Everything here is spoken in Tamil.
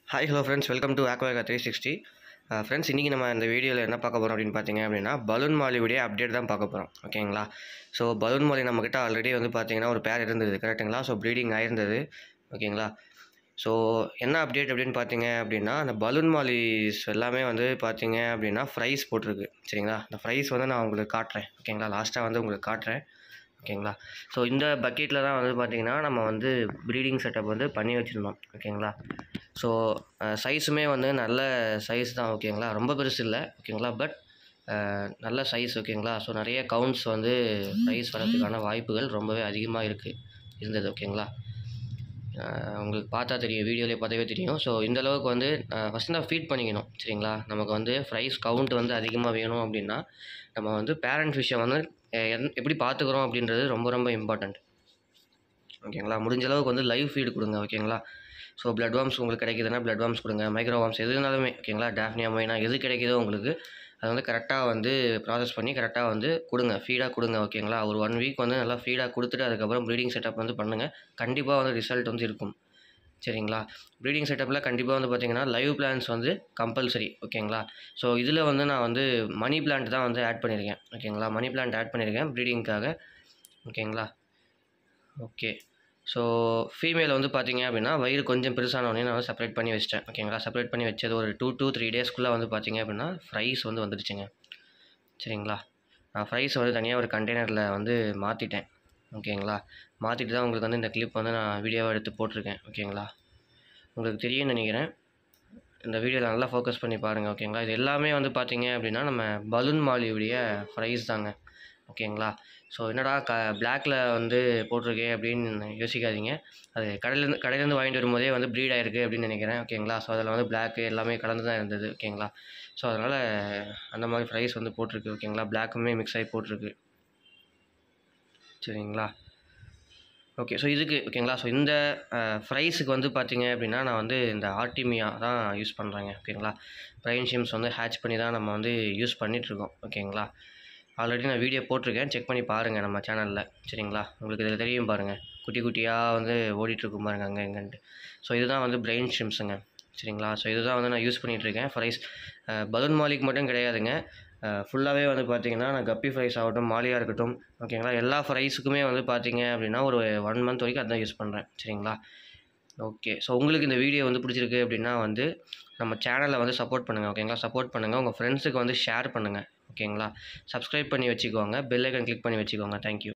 hi hello friends welcome to ஆக்வாகா த்ரீ சிக்ஸ்டி ஃப்ரெண்ட்ஸ் இன்றைக்கி நம்ம இந்த வீடியோவில் என்ன பார்க்க போகிறோம் அப்படின்னு பார்த்தீங்க அப்படின்னா பலூன் மாலியுடைய அப்டேட் தான் பார்க்க போகிறோம் ஓகேங்களா ஸோ பலூன் மாலி நம்மக்கிட்ட ஆல்ரெடி வந்து பார்த்தீங்கன்னா ஒரு பேர் இருந்தது கரெக்ட்டுங்களா ஸோ ப்ரீடிங் ஆயிருந்தது ஓகேங்களா ஸோ என்ன அப்டேட் அப்படின்னு பார்த்தீங்க அப்படின்னா அந்த பலூன் மாலிஸ் எல்லாமே வந்து பார்த்தீங்க அப்படின்னா ஃப்ரைஸ் போட்டிருக்கு சரிங்களா அந்த ஃப்ரைஸ் வந்து நான் உங்களுக்கு காட்டுறேன் ஓகேங்களா லாஸ்ட்டாக வந்து உங்களுக்கு காட்டுறேன் ஓகேங்களா ஸோ இந்த பக்கெட்டில் தான் வந்து பார்த்திங்கன்னா நம்ம வந்து ப்ரீடிங் செட்டப் வந்து பண்ணி வச்சுருந்தோம் ஓகேங்களா ஸோ சைஸுமே வந்து நல்ல சைஸ் தான் ஓகேங்களா ரொம்ப பெருசு இல்லை ஓகேங்களா பட் நல்ல சைஸ் ஓகேங்களா ஸோ நிறைய கவுண்ட்ஸ் வந்து ப்ரைஸ் வரதுக்கான வாய்ப்புகள் ரொம்பவே அதிகமாக இருக்குது இருந்தது ஓகேங்களா அஹ் உங்களுக்கு பார்த்தா தெரியும் வீடியோலேயே பார்த்தாவே தெரியும் ஸோ இந்த அளவுக்கு வந்து ஃபஸ்ட்டு நான் ஃபீட் பண்ணிக்கணும் சரிங்களா நமக்கு வந்து ஃப்ரைஸ் கவுண்ட் வந்து அதிகமாக வேணும் அப்படின்னா நம்ம வந்து பேரண்ட் ஃபிஷ்ஷை வந்து அஹ் எந் எப்படி பார்த்துக்குறோம் அப்படின்றது ரொம்ப ரொம்ப இம்பார்ட்டண்ட் ஓகேங்களா முடிஞ்ச அளவுக்கு வந்து லைவ் ஃபீடு கொடுங்க ஓகேங்களா ஸோ பிளட் வார்ம்ஸ் உங்களுக்கு கிடைக்குதுன்னா பிளட் வார்ம்ஸ் கொடுங்க மைக்ரோ வார்ம்ஸ் எதுனாலுமே ஓகேங்களா டேஃப்னியா மைனா எது கிடைக்குதோ உங்களுக்கு அதை வந்து கரெக்டாக வந்து ப்ராசஸ் பண்ணி கரெக்டாக வந்து கொடுங்க ஃபீடாக கொடுங்க ஓகேங்களா ஒரு ஒன் வீக் வந்து நல்லா ஃபீடாக கொடுத்துட்டு அதுக்கப்புறம் ப்ரீடிங் செட்டப் வந்து பண்ணுங்கள் கண்டிப்பாக வந்து ரிசல்ட் வந்து இருக்கும் சரிங்களா ப்ரீடிங் செட்டப்பில் கண்டிப்பாக வந்து பார்த்தீங்கன்னா லைவ் பிளான்ஸ் வந்து கம்பல்சரி ஓகேங்களா ஸோ இதில் வந்து நான் வந்து மணி பிளான்ட் தான் வந்து ஆட் பண்ணியிருக்கேன் ஓகேங்களா மணி பிளான்ட் ஆட் பண்ணியிருக்கேன் ப்ரீடிங்க்காக ஓகேங்களா ஓகே ஸோ ஃபீமேல் வந்து பார்த்தீங்க அப்படின்னா வயிறு கொஞ்சம் பெருசானவொடனே நான் வந்து செப்பரேட் பண்ணி வச்சிட்டேன் ஓகேங்களா செப்பரேட் பண்ணி வச்சது ஒரு டூ டூ த்ரீ டேஸ்க்குள்ளே வந்து பார்த்தீங்க அப்படின்னா ஃப்ரைஸ் வந்து வந்துடுச்சுங்க சரிங்களா நான் ஃப்ரைஸ் வந்து தனியாக ஒரு கண்டெய்னரில் வந்து மாற்றிட்டேன் ஓகேங்களா மாற்றிட்டு தான் உங்களுக்கு வந்து இந்த கிளிப் வந்து நான் வீடியோவாக எடுத்து போட்டிருக்கேன் ஓகேங்களா உங்களுக்கு தெரியும்னு நினைக்கிறேன் இந்த வீடியோவில் நல்லா ஃபோக்கஸ் பண்ணி பாருங்கள் ஓகேங்களா இது எல்லாமே வந்து பார்த்தீங்க அப்படின்னா நம்ம பலூன் மாலியுடைய ப்ரைஸ் தாங்க ஓகேங்களா ஸோ என்னடா க பிளாக்கில் வந்து போட்டிருக்கே அப்படின்னு யோசிக்காதீங்க அது கடையிலேருந்து கடையிலேருந்து வாங்கிட்டு வரும்போதே வந்து ப்ரீட் ஆயிருக்கு அப்படின்னு நினைக்கிறேன் ஓகேங்களா ஸோ அதில் வந்து பிளாக்கு எல்லாமே கலந்து தான் இருந்தது ஓகேங்களா ஸோ அதனால் அந்த மாதிரி ப்ரைஸ் வந்து போட்டிருக்கு ஓகேங்களா பிளாக்குமே மிக்ஸ் ஆகி போட்டிருக்கு சரிங்களா ஓகே ஸோ இதுக்கு ஓகேங்களா ஸோ இந்த ஃப்ரைஸுக்கு வந்து பார்த்தீங்க அப்படின்னா நான் வந்து இந்த ஆர்டிமியா தான் யூஸ் பண்ணுறேங்க ஓகேங்களா பிரைன் ஷிம்ஸ் வந்து ஹேட்ச் பண்ணி தான் நம்ம வந்து யூஸ் பண்ணிகிட்ருக்கோம் ஓகேங்களா ஆல்ரெடி நான் வீடியோ போட்டிருக்கேன் செக் பண்ணி பாருங்கள் நம்ம சேனலில் சரிங்களா உங்களுக்கு இதில் தெரியும் பாருங்கள் குட்டி குட்டியாக வந்து ஓடிட்டுருக்கும் பாருங்கள் அங்கே எங்கன்ட்டு ஸோ இதுதான் வந்து பிரெயின் ஷிம்ஸுங்க சரிங்களா ஸோ இதுதான் வந்து நான் யூஸ் பண்ணிகிட்ருக்கேன் ஃப்ரைஸ் பலூன் மாலிக் மட்டும் கிடையாதுங்க ஃபுல்லாகவே வந்து பார்த்தீங்கன்னா நான் கப்பி ஃப்ரைஸ் ஆகட்டும் மாலியாக இருக்கட்டும் ஓகேங்களா எல்லா ஃப்ரைஸுக்குமே வந்து பார்த்தீங்க அப்படின்னா ஒரு ஒன் மந்த் வரைக்கும் அதான் யூஸ் பண்ணுறேன் சரிங்களா ஓகே ஸோ உங்களுக்கு இந்த வீடியோ வந்து பிடிச்சிருக்கு அப்படின்னா வந்து நம்ம சேனலை வந்து சப்போர்ட் பண்ணுங்கள் ஓகேங்களா சப்போர்ட் பண்ணுங்கள் உங்கள் ஃப்ரெண்ட்ஸுக்கு வந்து ஷேர் பண்ணுங்கள் ஓகேங்களா சப்ஸ்கிரைப் பண்ணி வச்சுக்கோங்க பெல் ஐக்கன் கிளிக் பண்ணி வச்சுக்கோங்க தேங்க்யூ